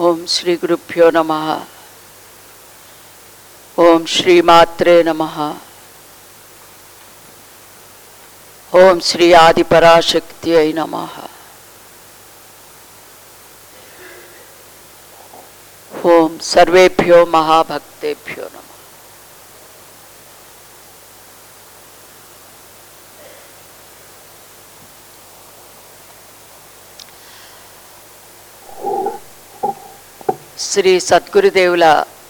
ఓం శ్రీ గురుభ్యో నమ ఓం శ్రీమాత్రే నమ ఓం శ్రీ ఆదిపరాశక్తి అయి నమ ఓం సర్వేభ్యో మహాభక్తేభ్యో నమ శ్రీ సద్గురుదేవుల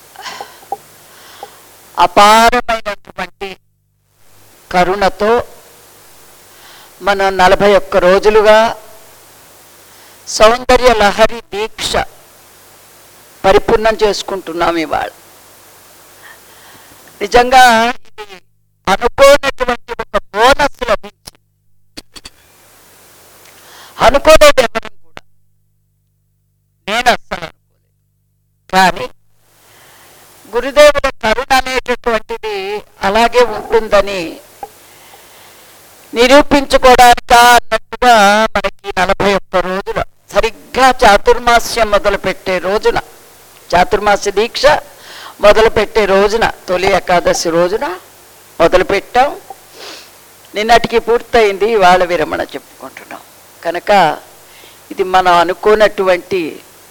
అపారమైనటువంటి కరుణతో మనం నలభై ఒక్క రోజులుగా సౌందర్య లహరి దీక్ష పరిపూర్ణం చేసుకుంటున్నాం ఇవాళ నిజంగా ఇది అనుకోనటువంటి ఒక బోనస్ లభించింది అనుకోలేదు ఎవరం కూడా నేను అస్సలు అనుకోలేదు కానీ గురుదేవుల కరుణ అనేటటువంటిది అలాగే ఉంటుందని నిరూపించుకోవడానిక అన్నట్టుగా మనకి నలభై ఒక్క రోజుల సరిగ్గా చాతుర్మాస్యం మొదలుపెట్టే రోజున చాతుర్మాస్య దీక్ష మొదలుపెట్టే రోజున తొలి ఏకాదశి రోజున మొదలుపెట్టాం నిన్నటికి పూర్తయింది ఇవాళ విరమణ చెప్పుకుంటున్నాం కనుక ఇది మనం అనుకోనటువంటి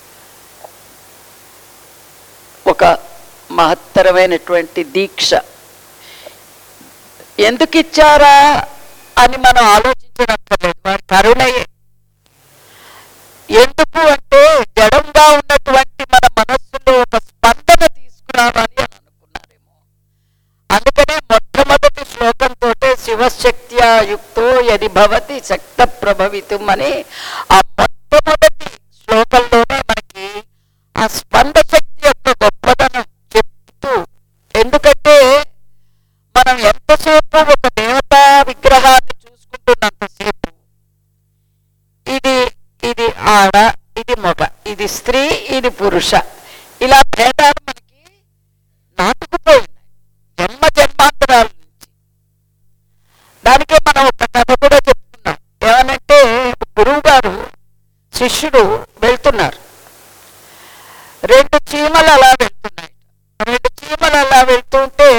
ఒక మహత్తరమైనటువంటి దీక్ష ఎందుకు ఇచ్చారా అని మనం ఆలోచించనక్కర్లేదు వారి కరుణయే ఎందుకు అంటే జడంగా ఉన్నటువంటి మన మనస్సులో ఒక స్పందన తీసుకురావాలి అని అనుకున్నారేమో అందుకనే మొట్టమొదటి శ్లోకంతో శివశక్త్యా యుక్తో యది భవతి శక్త ప్రభవితం అని ఆ మొట్టమొదటి శ్లోకంలోనే మనకి ఆ స్పంద శక్తి యొక్క గొప్పదనం చెప్తూ ఎందుకంటే మనం ఎంతసేపు ఒక దేవతా విగ్రహాన్ని చూసుకుంటున్నంతసేపు ఇది ఇది ఆడ ఇది మగ ఇది స్త్రీ ఇది పురుష ఇలా భేదాలు మనకి నాటుకుపోయినాయి జన్మ జన్మాంతరాల నుంచి దానికే మనం ఒక కథ కూడా చెప్తున్నాం ఏమనంటే గురువు గారు శిష్యుడు వెళ్తున్నారు రెండు చీమలు అలా వెళ్తున్నాయి రెండు చీమలు అలా వెళ్తుంటే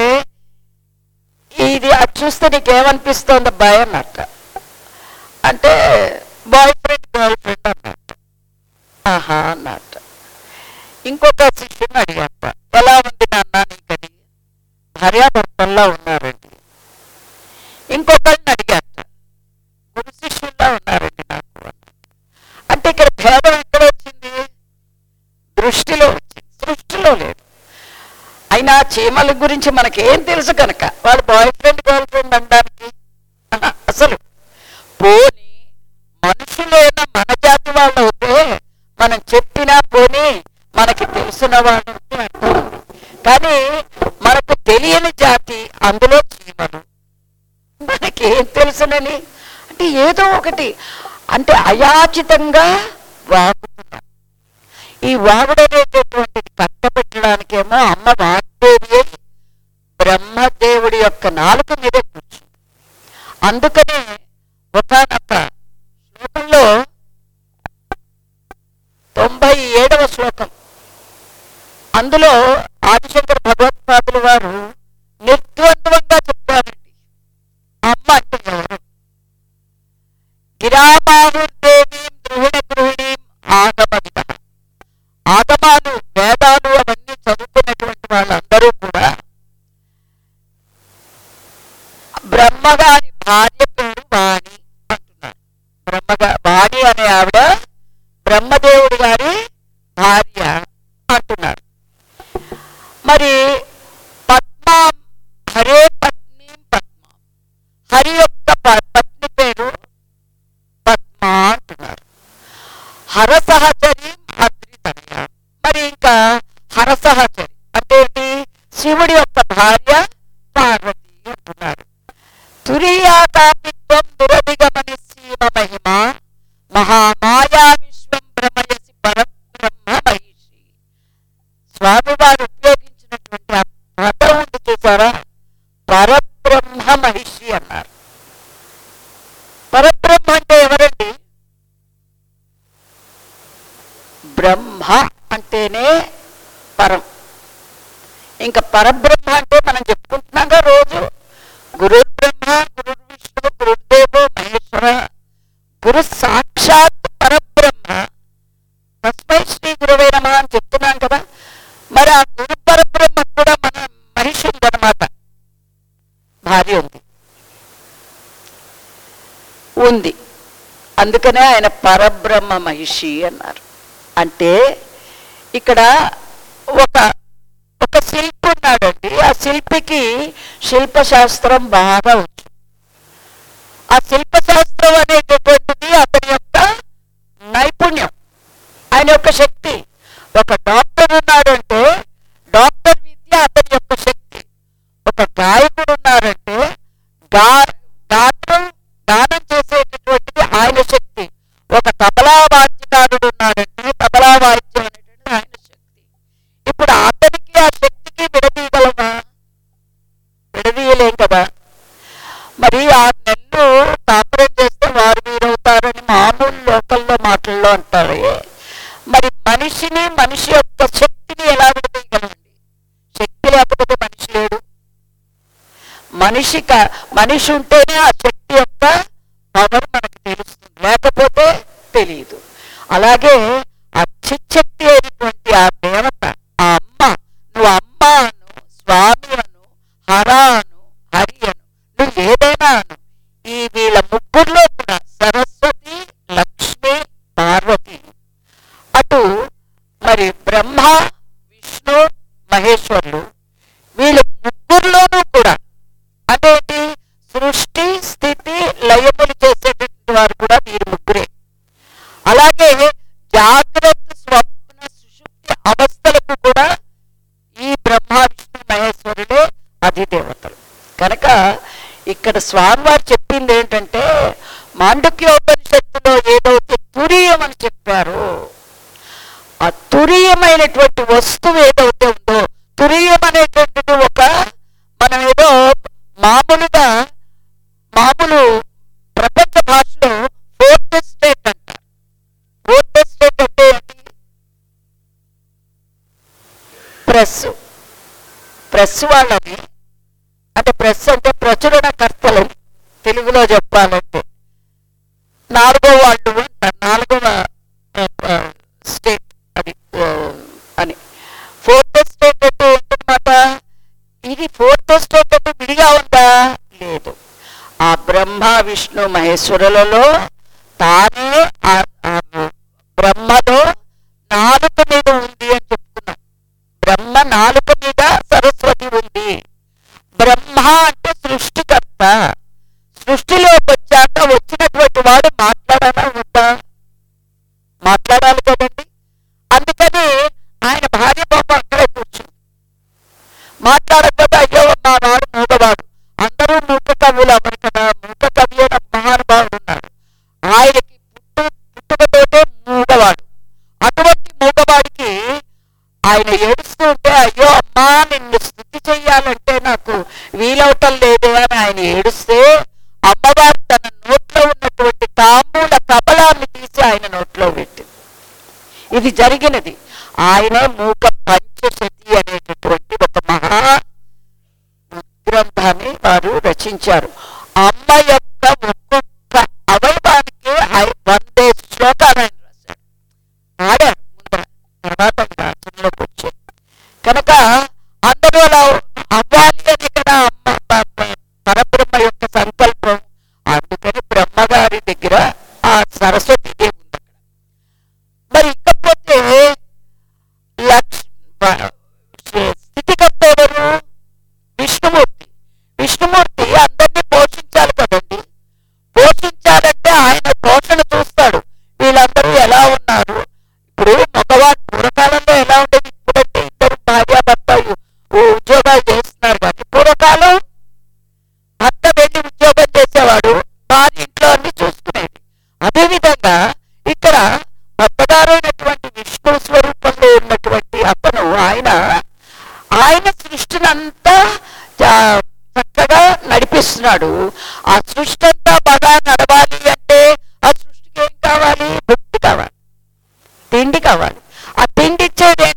ఇది అది చూస్తే నీకేమనిపిస్తోంది భయ అన్నట్ట అంటే బాయ్ ఫ్రెండ్ గర్ల్ ఫ్రెండ్ అన్నట్టు ఆహా అన్నట్టు ఇంకొక శిష్యుని అడిగాట ఎలా ఉంది నాన్న నీకది భార్యాభర్తల్లా ఉన్నారండి ఇంకొకరిని అడిగాట గురు శిష్యుల్లా ఉన్నారండి నాకు అన్నట్టు. అంటే ఇక్కడ భేదం ఎక్కడ వచ్చింది దృష్టిలో వచ్చింది సృష్టిలో లేదు అయినా చీమల గురించి మనకేం తెలుసు కనుక వాళ్ళు బాయ్ ఫ్రెండ్ గర్ల్ ఫ్రెండ్ అనడానికి ఆహా, అసలు పోని మనుషులైన మన జాతి వాళ్ళు అయితే మనం చెప్పినా పోని మనకి తెలిసిన వాళ్ళు ఉంటే అర్థం ఉంది. కానీ మనకు తెలియని జాతి అందులో చీమలు మనకి ఏం తెలుసునని అంటే ఏదో ఒకటి అంటే అయాచితంగా వాగుతున్నాం ఈ వాగుడనేటటువంటిది కట్టబెట్టడానికేమో అమ్మ వాగ్దేవి బ్రహ్మదేవుడి యొక్క నాలుక మీద కూర్చుంది అందుకనే ఒకనొక శ్లోకంలో తొంభై ఏడవ శ్లోకం అందులో ఆదిశంకర భగవత్పాదుల వారు నిర్ద్వంద్వంగా చెప్పారండి అమ్మ అంటే ఎవరు గిరామాహుర్దేవీం ద్రుహిణ గృహిణీం ఆగమ విధ ఆగమాలు వేదాలు అవన్నీ చదువుకున్నటువంటి వాళ్ళందరూ కూడా బ్రహ్మగారి భార్య పేరు వాణి అంటున్నారు బ్రహ్మగా వాణి అనే ఆవిడ బ్రహ్మదేవుడి గారి భార్య అంటున్నారు మరి పద్మ హరే పత్ని పద్మ హరి యొక్క ప- పత్ని పేరు పద్మ అంటున్నారు హరసహచరి హద్రితనయ మరి ఇంకా హరసహచరి అంటే ఏంటి శివుడి యొక్క భార్య పార్వతి అంటున్నారు తురియాకాపిత్వం దురధిగమని సీమ మహిమ మహామాయా విశ్వం భ్రమయసి పరబ్రహ్మ మహిషి స్వామివారు ఉపయోగించినటువంటి ఆ పదం ఉంది చూసారా పరబ్రహ్మ మహిషి అన్నారు పరబ్రహ్మ అంటే ఎవరండి బ్రహ్మ అంటే అంటేనే పరం ఇంకా పరబ్రహ్మ అంటే మనం చెప్పుకుంటున్నాగా రోజు గురు బ్రహ్మ గురు విష్ణు గురుదేవో మహేశ్వర గురు సాక్షాత్ పరబ్రహ్మ తస్మై శ్రీ గురువే నమ అని చెప్తున్నాం కదా మరి ఆ గురు పరబ్రహ్మ కూడా మన మనిషి ఉందన్నమాట భార్య ఉంది ఉంది అందుకనే ఆయన పరబ్రహ్మ మహిషి అన్నారు అంటే ఇక్కడ ఒక ఒక శిల్పి ఉన్నాడండి ఆ శిల్పికి శిల్పశాస్త్రం బాగా వచ్చు ఆ శిల్పశాస్త్రం అనేటటువంటిది అతని యొక్క నైపుణ్యం ఆయన యొక్క శక్తి ఒక డాక్టర్ ఉన్నాడంటే డాక్టర్ విద్య అతని యొక్క శక్తి ఒక గాయకుడు ఉన్నారంటే గా గాత్రం గానం చేసేటటువంటిది ఆయన శక్తి ఒక తబలా వాద్యకారుడు ఉన్నాడంటే తబలా వాద్యం అనేటువంటిది ఆయన శక్తి ఇప్పుడు అతనికి ఆ శక్తికి విడదీయగలమా విడదీయలేం కదా మరి ఆరు నెలలు కాపురం చేస్తే వారు వీరవుతారని మామూలు లోకల్లో మాటల్లో అంటారు మరి మనిషిని మనిషి యొక్క శక్తిని ఎలా విడదీయగలండి శక్తి లేకపోతే మనిషి లేడు మనిషి క- మనిషి ఉంటేనే ఆ శక్తి యొక్క పవర్ మనకు తెలుస్తుంది లేకపోతే తెలియదు అలాగే ఆ చిచ్చక్తి అయినటువంటి ఆ దేవత ఆ అమ్మ నువ్వు అమ్మ అను స్వామి అను హర అను హరి అను నువ్వు ఏదైనా అను ఈ వీళ్ళ ముగ్గురులో కూడా సరస్వతి లక్ష్మి పార్వతి అటు మరి బ్రహ్మ విష్ణు మహేశ్వరులు వీళ్ళు ముగ్గురులోనూ కూడా అదేంటి సృష్టి స్థితి లయములు చేసేటటువంటి వారు కూడా వీరు ముగ్గురే అలాగే జాగ్రత్త స్వప్న సుషుప్తి అవస్థలకు కూడా ఈ బ్రహ్మ విష్ణు మహేశ్వరులే అధిదేవతలు కనుక ఇక్కడ స్వామివారు చెప్పింది ఏంటంటే మాండుక్యోపనిషత్తులో ఏదైతే తురియం అని చెప్పారో ఆ తురీయమైనటువంటి వస్తువు ఏదైతే ఉందో తురీయం అనేటువంటిది ఒక మనం ఏదో మామూలుగా మామూలు ప్రపంచ భాషలో ఫోర్త్ స్టేట్ అంటారు ఫోర్త్ స్టేట్ అంటే ఏంటి ప్రెస్ ప్రెస్ వాళ్ళని అంటే ప్రెస్ అంటే ప్రచురణకర్తలు తెలుగులో చెప్పాలంటే నాలుగో వాళ్ళు అంటారు నాలుగవ స్టేట్ అది ఆ, అని ఫోర్త్ స్టేట్ అంటే ఏంటన్నమాట ఇది ఫోర్త్ స్టేట్ అంటే విడిగా ఉందా లేదు ఆ బ్రహ్మ విష్ణు మహేశ్వరులలో తానే ఆ ఆ బ్రహ్మలో నాలుక మీద ఉంది అని చెప్పుకున్నాం బ్రహ్మ నాలుక మీద సరస్వతి ఉంది బ్రహ్మ అంటే సృష్టికర్త సృష్టిలోకి వచ్చాక వచ్చినటువంటి వాడు మాట్లాడాలా వద్దా మాట్లాడాలి కదండి అందుకని ఆయన భార్య పాప అక్కడే కూర్చుంది మాట్లాడకపోతే అయ్యో మా వాడు మూగవాడు అందరూ మూక కవులు అవ్వరు కదా మూక కవి అని ఒక మహానుభావుడు ఉన్నాడు ఆయనకి పుట్టు పుట్టుకతోటే మూగవాడు అటువంటి మూగవాడికి ఆయన ఏడుస్తూ ఉంటే అయ్యో అమ్మా నిన్ను స్థుతి చెయ్యాలంటే నాకు వీలవటం లేదు అని ఆయన ఏడుస్తే అమ్మవారు తన నోట్లో ఉన్నటువంటి తాంబూల కబలాన్ని తీసి ఆయన నోట్లో పెట్టింది ఇది జరిగినది ఆయనే మూక పంచశతి అనేటటువంటి ఒక మహా గ్రంథాన్ని వారు రచించారు అమ్మ యొక్క ఒక్కొక్క అవయవానికి ఐ- వందే శ్లోకాలు ఆయన రాశారు ఆడారు ముందర తర్వాత అవి రాజ్యంలోకి వచ్చాయి కనుక అందరూ అలా అవ్వాలి అని కదా అమ్మ ప- ప- పరబ్రహ్మ యొక్క సంకల్పం అందుకని బ్రహ్మగారి దగ్గర ఆ సరస్వతి దేవి ఉంది అక్కడ మరి ఇకపోతే లక్ష్ వ- స్థితికర్త ఎవరు విష్ణుమూర్తి విష్ణుమూర్తి అందరినీ పోషించాలి కదండి పోషించాలంటే ఆయన పోషణ చూస్తాడు వీళ్ళందరూ ఎలా ఉన్నారు ఇప్పుడు మగవాడు పూర్వకాలంలో ఎలా ఉండేది ఇప్పుడంటే ఇద్దరు భార్యాభర్త ఉ- ఉద్యోగాలు చేస్తున్నారు కానీ పూర్వకాలం భర్త వెళ్ళి ఉద్యోగం చేసేవాడు భార్య ఇంట్లో అన్ని చూసుకునేది అదేవిధంగా ఇక్కడ భర్తగారైనటువంటి విష్ణు స్వరూపంలో ఉన్నటువంటి అతను ఆయన ఆయన సృష్టినంతా చా- చక్కగా నడిపిస్తున్నాడు ఆ సృష్టి అంతా బాగా నడవాలి అంటే ఆ సృష్టికి ఏం కావాలి భక్తి కావాలి తిండి కావాలి ఆ తిండి ఇచ్చేది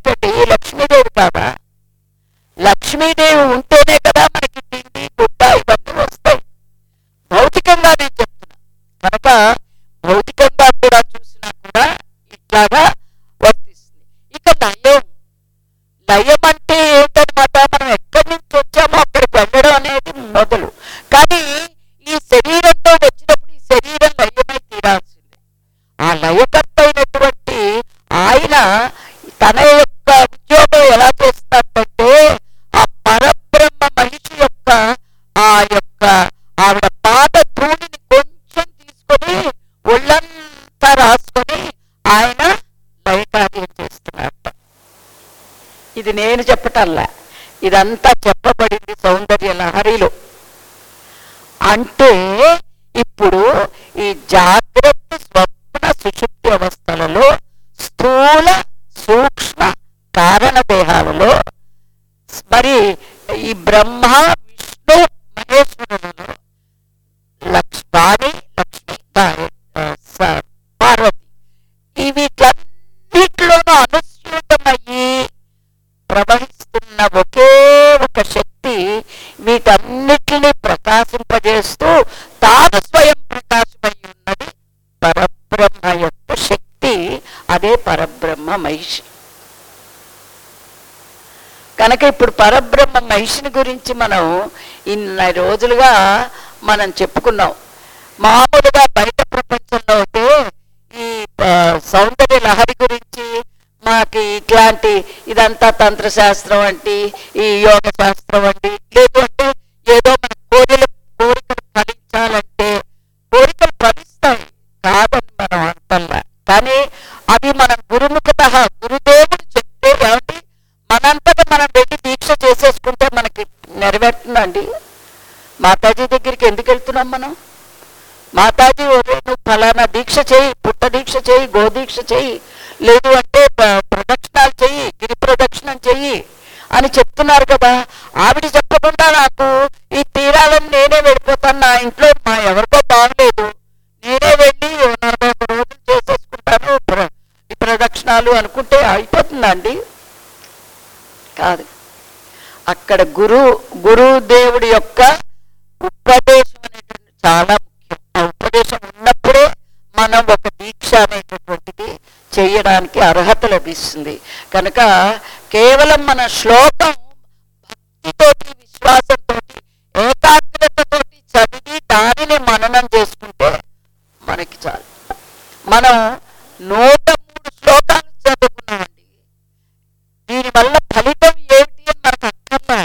ఇది నేను చెప్పటల్లా ఇదంతా చెప్పబడింది సౌందర్య లహరిలో అంటే ఇప్పుడు ఈ జాగ్రత్త స్వప్న సుషుప్తి అవస్థలలో స్థూల సూక్ష్మ కారణ దేహాలలో మరి ఈ బ్రహ్మ విష్ణు మహేశ్వరులలో లక్ష్మి వాణి లక్ష్మి భార్య, ఆ, స- పార్వతి ఈ వీటన్నిటిలోనూ అనుస్యూతమయ్యి ప్రవహిస్తున్న ఒకే ఒక శక్తి వీటన్నిటిని ప్రకాశింపజేస్తూ తాను స్వయం ప్రకాశమై ఉన్నది పరబ్రహ్మ యొక్క శక్తి అదే పరబ్రహ్మ మహిషి కనుక ఇప్పుడు పరబ్రహ్మ మహిషిని గురించి మనం ఇన్న రోజులుగా మనం చెప్పుకున్నాం మామూలుగా బయట ప్రపంచంలో అయితే ఈ ఆ, సౌందర్య లహరి గురించి మాకు ఇట్లాంటి ఇదంతా తంత్రశాస్త్రం అంటే ఈ యోగ శాస్త్రం అండి లేదు అంటే ఏదో మన కోరికలు కోరికలు ఫలించాలంటే కోరికలు ఫలిస్తాయి కాదని మనం అంటల్లా కానీ అవి మనం గురుముఖత గురుదేవుడు చెప్తే ఏమండి మనంతటా మనం వెళ్ళి దీక్ష చేసేసుకుంటే మనకి నెరవేరుతుందండి మాతాజీ దగ్గరికి ఎందుకు వెళ్తున్నాం మనం మాతాజీ ఒరే నువ్వు ఫలానా దీక్ష చేయి పుట్ట దీక్ష చేయి గోదీక్ష చేయి లేదు అంటే ప- ప్రదక్షిణాలు చెయ్యి గిరి ప్రదక్షిణం చెయ్యి అని చెప్తున్నారు కదా ఆవిడ చెప్పకుండా నాకు ఈ తీరాలను నేనే వెళ్ళిపోతాను నా ఇంట్లో మా ఎవరికో బాగలేదు నేనే వెళ్ళి ఓ నలభై ఒక్క రోజులు చేసేసుకుంటాను ప్ర- ఈ ప్రదక్షిణాలు అనుకుంటే అయిపోతుందండి కాదు అక్కడ గురు గురుదేవుడి యొక్క ఉపదేశం అనేటువంటి చాలా ముఖ్యం ఆ ఉపదేశం ఉన్నప్పుడే మనం ఒక దీక్ష అనేటటువంటిది చేయడానికి అర్హత లభిస్తుంది కనుక కేవలం మన శ్లోకం భక్తితోటి విశ్వాసంతో ఏకాగ్రతతోటి చదివి దానిని మననం చేసుకుంటే మనకి చాలు మనం నూట మూడు శ్లోకాలు చదువుకున్నామండి దీనివల్ల ఫలితం ఏమిటి అని మనకు అక్కర్లా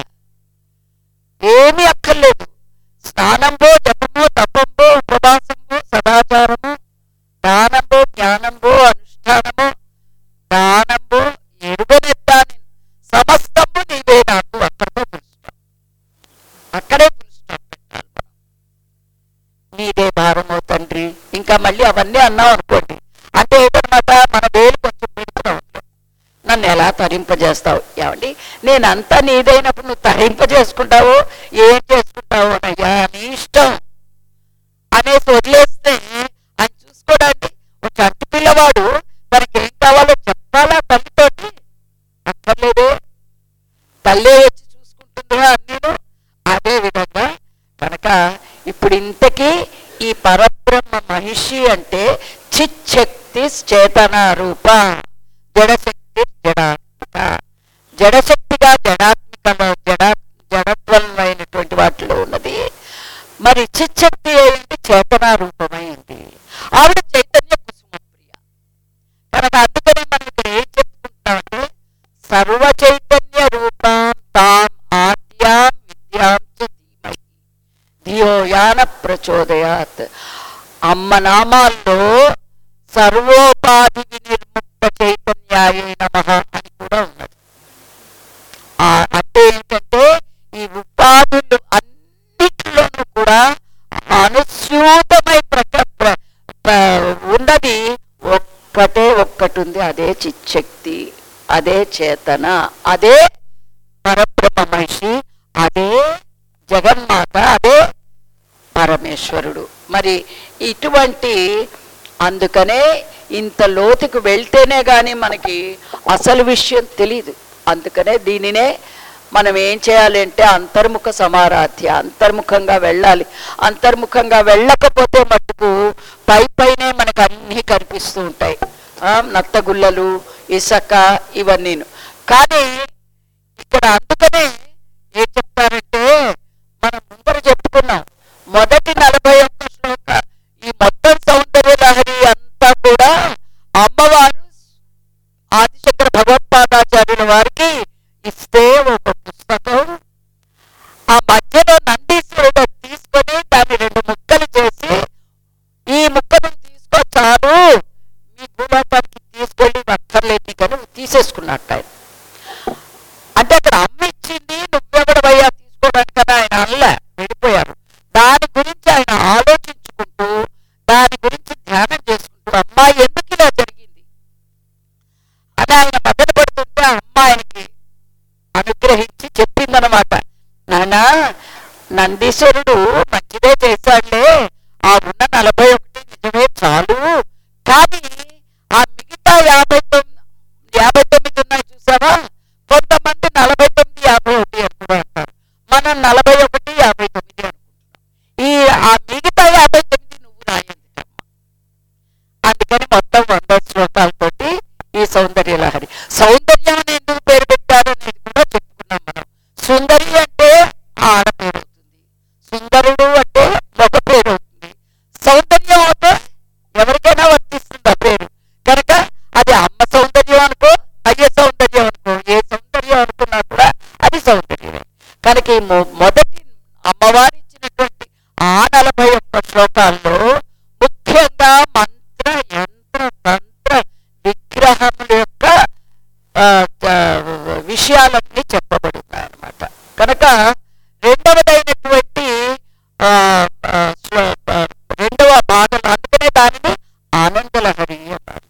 ఏమీ అక్కర్లేదు స్నానంబో జపమో తపంబో ఉపవాసంబో సదాచారము దానంబో జ్ఞానంబో అనుష్ఠానము దానంబో ఎరుగనెత్తాని సమస్తము నీవే నాకు అక్కడితో పిలుస్తాం అక్కడే పిలుస్తాం పెట్టాలి మనం. నీదే భారమో తండ్రి ఇంకా మళ్ళీ అవన్నీ అన్నాం అనుకోండి అంటే ఏంటన్నమాట మన వేలు కొంచెం పెడుతున్నాం నన్ను ఎలా తరింపజేస్తావు ఏమండి నేనంతా నీదైనప్పుడు నువ్వు తరింపజేసుకుంటావు ఏం చేసుకుంటావు అనయ్యా నీ ఇష్టం అనేసి వదిలేస్తే ఆయన చూసుకోవడానికి ఒక చంటి పిల్లవాడు తనకి ఏం కావాలో చెప్పాలా తల్లితోటి అక్కర్లేదే తల్లే వచ్చి చూసుకుంటుందా అన్నీను అదే విధంగా కనుక ఇప్పుడు ఇంతకీ ఈ పరబ్రహ్మ మహిషి అంటే చిచ్చక్తి చేతన రూప జడశక్తి జడాత్మిక జడశక్తిగా జడాత్మిక జడ జడత్వమైనటువంటి వాటిలో ఉన్నది మరి చిచ్చక్తి ఏంటి చేతన రూపమైంది ఆవిడ చైతన్య కుసుమ ప్రియ కనుక అందుకనే మనం ఇక్కడ ఏం చెప్పుకుంటామంటే సర్వ చైతన్య రూపం తాం ఆద్యాం విద్యాం చ ధీమహి ధియో యాన ప్రచోదయాత్ అమ్మ నామాల్లో సర్వోపాధి వినిర్ముక్త చైతన్యాయ నమ అని కూడా ఉన్నది ఆ అంటే ఏంటంటే ఈ ఉపాధులు అన్నిటిలోనూ కూడా అనుస్యూతమై ప్రక ప్ర- ప్ర- ఉన్నది ఒక్కటే ఒక్కటి ఉంది అదే చిచ్చక్తి అదే చేతన అదే పరబ్రహ్మ మహిషి అదే జగన్మాత అదే పరమేశ్వరుడు మరి ఇటువంటి అందుకనే ఇంత లోతుకు వెళ్తేనే కానీ మనకి అసలు విషయం తెలియదు అందుకనే దీనినే మనం ఏం చేయాలి అంటే అంతర్ముఖ సమారాధ్య అంతర్ముఖంగా వెళ్ళాలి అంతర్ముఖంగా వెళ్ళకపోతే మట్టుకు పై పైనే మనకు అన్నీ కనిపిస్తూ ఉంటాయి ఆ, నత్తగుల్లలు ఇసక ఇవన్నీను కానీ ఇక్కడ అందుకనే ఏం చెప్తారంటే మనం ముందర చెప్పుకున్నాం మొదటి నలభై ఒక్క శ్లోక ఈ మొత్తం సౌందర్య లహరి అంతా కూడా అమ్మవారు ఆదిశంకర భగవత్పాదాచార్యుల వారికి ఇస్తే ఒక పుస్తకం ఆ మధ్యలో నందీశ్వరుడు అది తీసుకొని దాన్ని రెండు ముక్కలు చేసి ఈ ముక్కను తీసుకో చాలు మీ భూలోకానికి తీసుకెళ్ళి అక్కర్లేదు కానీ తీసేసుకున్నట్టు ఆయన నందీశ్వరుడు మంచిదే చేశాడులే ఆ ఉన్న నలభై ఒకటి నిజమే చాలు కానీ ఆ మిగతా యాభై తొమ్మిది యాభై తొమ్మిది ఉన్నాయి చూసావా కొంతమంది నలభై తొమ్మిది యాభై ఒకటి అని కూడా అంటారు మనం నలభై ఒకటి యాభై తొమ్మిది అనుకుంటున్నాం ఈ ఆ మిగతా యాభై తొమ్మిది నువ్వు రాయందుకమ్మా అందుకని మొత్తం వంద శ్లోకాలతోటి ఈ సౌందర్య లహరి సౌందర్యం అని ఎందుకు పేరు పెట్టారు అనేది కూడా చెప్పుకున్నాం మనం సుందరి అంటే ఆడ పేరు అవుతుంది సుందరుడు అంటే మగ పేరు అవుతుంది సౌందర్యం అంటే ఎవరికైనా వర్తిస్తుంది ఆ పేరు కనుక అది అమ్మ సౌందర్యం అనుకో అయ్య సౌందర్యం అనుకో ఏ సౌందర్యం అనుకున్నా కూడా అది సౌందర్యమే కనుక ఈ మొ- మొదటి అమ్మవారి ఇచ్చినటువంటి ఆ నలభై ఒక్క శ్లోకాల్లో ముఖ్యంగా మంత్ర యంత్ర తంత్ర విగ్రహముల యొక్క ఆ, ఆ, విషయాలన్నీ చెప్పబడుతున్నాయి అన్నమాట కనుక రెండవదైనటువంటి ఆ, ఆ, శ్లో- ఆ, రెండవ భాగం అందుకనే దానిని ఆనందలహరి అన్నారు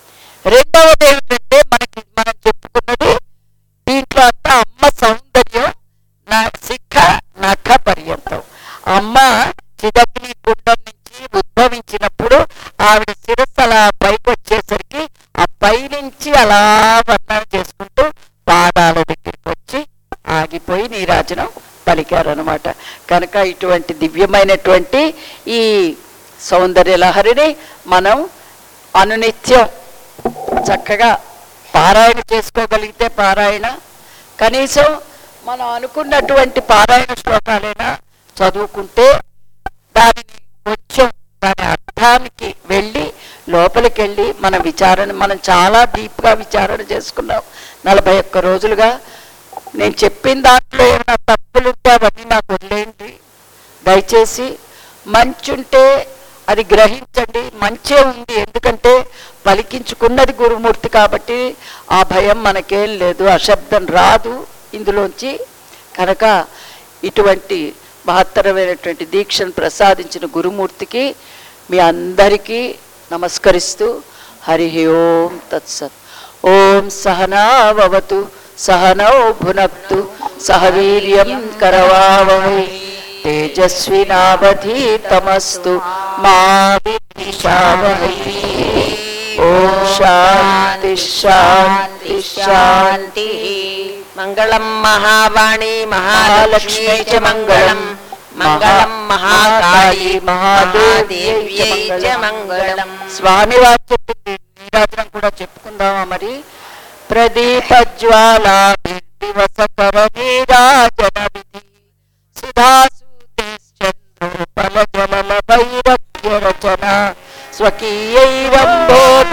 రెండవది ఏమిటంటే మనకి మనం చెప్పుకున్నది దీంట్లో అంతా అమ్మ సౌందర్యం నా శిఖ నఖ పర్యంతం అమ్మ చిదగ్ని కుండం నుంచి ఉద్భవించినప్పుడు ఆవిడ శిరస్సు అలా పైకి వచ్చేసరికి ఆ పైనుంచి అలా వర్ణన చేసుకుంటూ పాదాల దగ్గరికి వచ్చి ఆగిపోయి నీరాజనం పలికారనమాట కనుక ఇటువంటి దివ్యమైనటువంటి ఈ సౌందర్య లహరిని మనం అనునిత్యం చక్కగా పారాయణ చేసుకోగలిగితే పారాయణ కనీసం మనం అనుకున్నటువంటి పారాయణ శ్లోకాలైనా చదువుకుంటే దానిని కొంచెం దాని అర్థానికి వెళ్ళి లోపలికి వెళ్ళి మన విచారణ మనం చాలా డీప్గా విచారణ చేసుకున్నాం నలభై ఒక్క రోజులుగా నేను చెప్పిన దాంట్లో ఏమైనా తప్పులుంటే అవన్నీ నాకు వదిలేయండి దయచేసి మంచి ఉంటే అది గ్రహించండి మంచే ఉంది ఎందుకంటే పలికించుకున్నది గురుమూర్తి కాబట్టి ఆ భయం మనకేం లేదు అశబ్దం రాదు ఇందులోంచి కనుక ఇటువంటి మహత్తరమైనటువంటి దీక్షను ప్రసాదించిన గురుమూర్తికి మీ అందరికీ నమస్కరిస్తూ హరి ఓం తత్సత్ ఓం సహనావతు సహనౌ భునక్తు సహ వీర్యం కరవావహై తేజస్వినావధీతమస్తు మా విద్విషావహై ఓం శాంతి శాంతి శాంతి మంగళం మహావాణి మహాలక్ష్మీ చ మంగళం మంగళం మహాకాళీ మహాదేవ్యై చ మంగళం స్వామి వారు చెప్పింది నీరాజనం కూడా చెప్పుకుందామా మరి ప్రదీపజ్వాల దివసకర నీరాజన విధి సుధాసూతిశ్చంద్రోపల జలల వైరగ్య రచన స్వకీయైరంబోధ